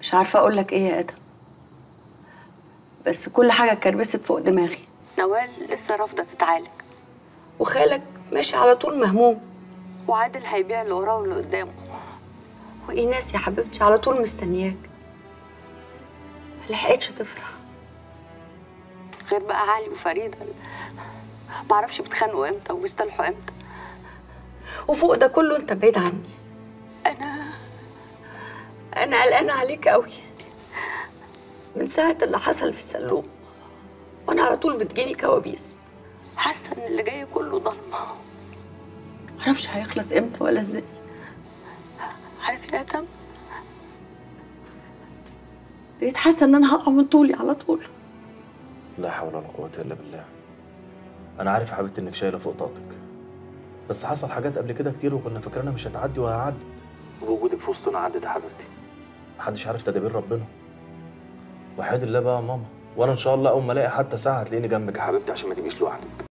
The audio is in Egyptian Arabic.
مش عارفه اقول لك ايه يا ادم بس كل حاجه اتكربست فوق دماغي نوال لسه رافضه تتعالج وخالك ماشي على طول مهموم وعادل هيبيع اللي وراه واللي قدامه وايناس يا حبيبتي على طول مستنياك ملحقتش تفرح غير بقى علي وفريده معرفش بيتخانقوا امتى وبيصطلحوا امتى وفوق ده كله انت بعيد عني انا انا قلقانه عليك قوي من ساعه اللي حصل في السلوم وانا على طول بتجيني كوابيس حاسه ان اللي جاي كله ضلمه معرفش هيخلص امتى ولا ازاي عارف يا ادم بقيت حاسه ان انا هقع من طولي على طول لا حول ولا قوة إلا بالله أنا عارف يا حبيبتي إنك شايلة فوق طاقتك بس حصل حاجات قبل كده كتير وكنا فاكرينها مش هتعدي وهعدت ووجودك في وسطنا عدت يا حبيبتي محدش عارف تدابير ربنا وحيد الله بقى يا ماما وأنا إن شاء الله أول ما ألاقي حتى ساعة هتلاقيني جنبك يا حبيبتي عشان ما تبقيش لوحدك